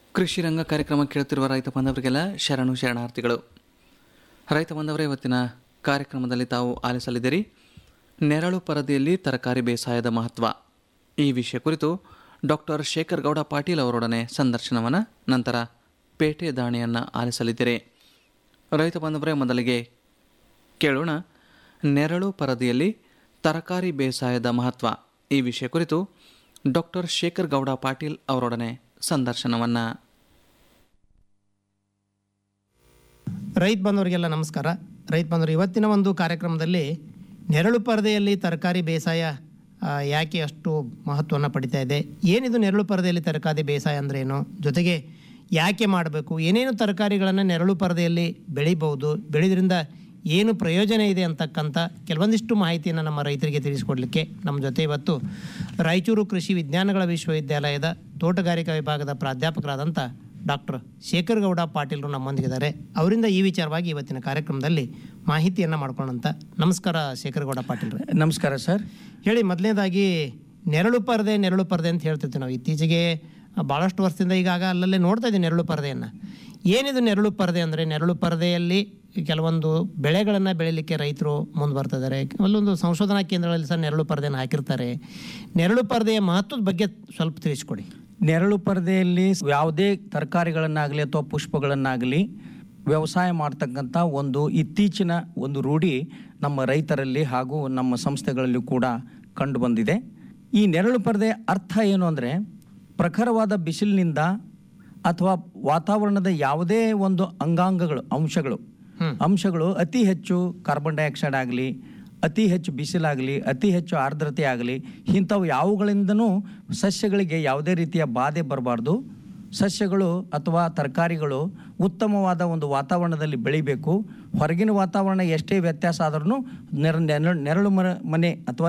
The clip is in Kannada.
ಕೃಷಿ ರಂಗ ಕಾರ್ಯಕ್ರಮ ಕೇಳುತ್ತಿರುವ ರೈತ ಬಾಂಧವರಿಗೆಲ್ಲ ಶರಣು ಶರಣಾರ್ಥಿಗಳು ರೈತ ಬಾಂಧವರೇ ಇವತ್ತಿನ ಕಾರ್ಯಕ್ರಮದಲ್ಲಿ ತಾವು ಆಲಿಸಲಿದ್ದೀರಿ ನೆರಳು ಪರದೆಯಲ್ಲಿ ತರಕಾರಿ ಬೇಸಾಯದ ಮಹತ್ವ ಈ ವಿಷಯ ಕುರಿತು ಡಾಕ್ಟರ್ ಶೇಖರ್ ಗೌಡ ಪಾಟೀಲ್ ಅವರೊಡನೆ ಸಂದರ್ಶನವನ್ನು ನಂತರ ಪೇಟೆ ದಾಣಿಯನ್ನು ಆಲಿಸಲಿದ್ದೀರಿ ರೈತ ಬಾಂಧವರೇ ಮೊದಲಿಗೆ ಕೇಳೋಣ ನೆರಳು ಪರದೆಯಲ್ಲಿ ತರಕಾರಿ ಬೇಸಾಯದ ಮಹತ್ವ ಈ ವಿಷಯ ಕುರಿತು ಡಾಕ್ಟರ್ ಶೇಖರ್ ಗೌಡ ಪಾಟೀಲ್ ಅವರೊಡನೆ ಸಂದರ್ಶನವನ್ನು ರೈತ ಬಂಧುವರಿಗೆಲ್ಲ ನಮಸ್ಕಾರ ರೈತ ಬಂಧುವರು ಇವತ್ತಿನ ಒಂದು ಕಾರ್ಯಕ್ರಮದಲ್ಲಿ ನೆರಳು ಪರದೆಯಲ್ಲಿ ತರಕಾರಿ ಬೇಸಾಯ ಆ, ಯಾಕೆ ಅಷ್ಟು ಮಹತ್ವವನ್ನು ಪಡಿತಾ ಇದೆ ಏನಿದು ನೆರಳು ಪರದೆಯಲ್ಲಿ ತರಕಾರಿ ಬೇಸಾಯ ಅಂದ್ರೇನು ಜೊತೆಗೆ ಯಾಕೆ ಮಾಡಬೇಕು ಏನೇನು ತರಕಾರಿಗಳನ್ನು ನೆರಳು ಪರದೆಯಲ್ಲಿ ಬೆಳಿಬಹುದು ಬೆಳೆದ್ರಿಂದ ಏನು ಪ್ರಯೋಜನ ಇದೆ ಅಂತಕ್ಕಂಥ ಕೆಲವೊಂದಿಷ್ಟು ಮಾಹಿತಿಯನ್ನು ನಮ್ಮ ರೈತರಿಗೆ ತಿಳಿಸಿಕೊಡಲಿಕ್ಕೆ ನಮ್ಮ ಜೊತೆ ಇವತ್ತು ರಾಯಚೂರು ಕೃಷಿ ವಿಜ್ಞಾನಗಳ ವಿಶ್ವವಿದ್ಯಾಲಯದ ತೋಟಗಾರಿಕಾ ವಿಭಾಗದ ಪ್ರಾಧ್ಯಾಪಕರಾದಂಥ ಡಾಕ್ಟರ್ ಶೇಖರ್ ಗೌಡ ಪಾಟೀಲ್ರು ನಮ್ಮೊಂದಿಗಿದ್ದಾರೆ ಅವರಿಂದ ಈ ವಿಚಾರವಾಗಿ ಇವತ್ತಿನ ಕಾರ್ಯಕ್ರಮದಲ್ಲಿ ಮಾಹಿತಿಯನ್ನು ಮಾಡ್ಕೊಳ್ಳೋಂಥ ನಮಸ್ಕಾರ ಶೇಖರ್ ಗೌಡ ಪಾಟೀಲ್ರೆ ನಮಸ್ಕಾರ ಸರ್ ಹೇಳಿ ಮೊದಲನೇದಾಗಿ ನೆರಳು ಪರದೆ ನೆರಳು ಪರದೆ ಅಂತ ಹೇಳ್ತಿರ್ತೀವಿ ನಾವು ಇತ್ತೀಚೆಗೆ ಭಾಳಷ್ಟು ವರ್ಷದಿಂದ ಈಗಾಗ ಅಲ್ಲಲ್ಲೇ ನೋಡ್ತಾ ಇದ್ದೀವಿ ನೆರಳು ಪರದೆಯನ್ನು ಏನಿದು ನೆರಳು ಪರದೆ ಅಂದರೆ ನೆರಳು ಪರದೆಯಲ್ಲಿ ಕೆಲವೊಂದು ಬೆಳೆಗಳನ್ನು ಬೆಳೀಲಿಕ್ಕೆ ರೈತರು ಮುಂದೆ ಬರ್ತಿದ್ದಾರೆ ಅಲ್ಲೊಂದು ಸಂಶೋಧನಾ ಕೇಂದ್ರಗಳಲ್ಲಿ ಸಹ ನೆರಳು ಪರದೆಯನ್ನು ಹಾಕಿರ್ತಾರೆ ನೆರಳು ಪರದೆಯ ಮಹತ್ವದ ಬಗ್ಗೆ ಸ್ವಲ್ಪ ತಿಳಿಸ್ಕೊಡಿ ನೆರಳು ಪರದೆಯಲ್ಲಿ ಯಾವುದೇ ತರಕಾರಿಗಳನ್ನಾಗಲಿ ಅಥವಾ ಪುಷ್ಪಗಳನ್ನಾಗಲಿ ವ್ಯವಸಾಯ ಮಾಡ್ತಕ್ಕಂಥ ಒಂದು ಇತ್ತೀಚಿನ ಒಂದು ರೂಢಿ ನಮ್ಮ ರೈತರಲ್ಲಿ ಹಾಗೂ ನಮ್ಮ ಸಂಸ್ಥೆಗಳಲ್ಲಿ ಕೂಡ ಕಂಡು ಬಂದಿದೆ ಈ ನೆರಳು ಪರದೆ ಅರ್ಥ ಏನು ಅಂದರೆ ಪ್ರಖರವಾದ ಬಿಸಿಲಿನಿಂದ ಅಥವಾ ವಾತಾವರಣದ ಯಾವುದೇ ಒಂದು ಅಂಗಾಂಗಗಳು ಅಂಶಗಳು ಅಂಶಗಳು ಅತಿ ಹೆಚ್ಚು ಕಾರ್ಬನ್ ಡೈಆಕ್ಸೈಡ್ ಆಗಲಿ ಅತಿ ಹೆಚ್ಚು ಬಿಸಿಲಾಗಲಿ ಅತಿ ಹೆಚ್ಚು ಆರ್ದ್ರತೆ ಆಗಲಿ ಇಂಥವು ಯಾವುಗಳಿಂದನೂ ಸಸ್ಯಗಳಿಗೆ ಯಾವುದೇ ರೀತಿಯ ಬಾಧೆ ಬರಬಾರ್ದು ಸಸ್ಯಗಳು ಅಥವಾ ತರಕಾರಿಗಳು ಉತ್ತಮವಾದ ಒಂದು ವಾತಾವರಣದಲ್ಲಿ ಬೆಳಿಬೇಕು ಹೊರಗಿನ ವಾತಾವರಣ ಎಷ್ಟೇ ವ್ಯತ್ಯಾಸ ಆದ್ರೂ ನೆರ ನೆರಳು ನೆರಳು ಮರ ಮನೆ ಅಥವಾ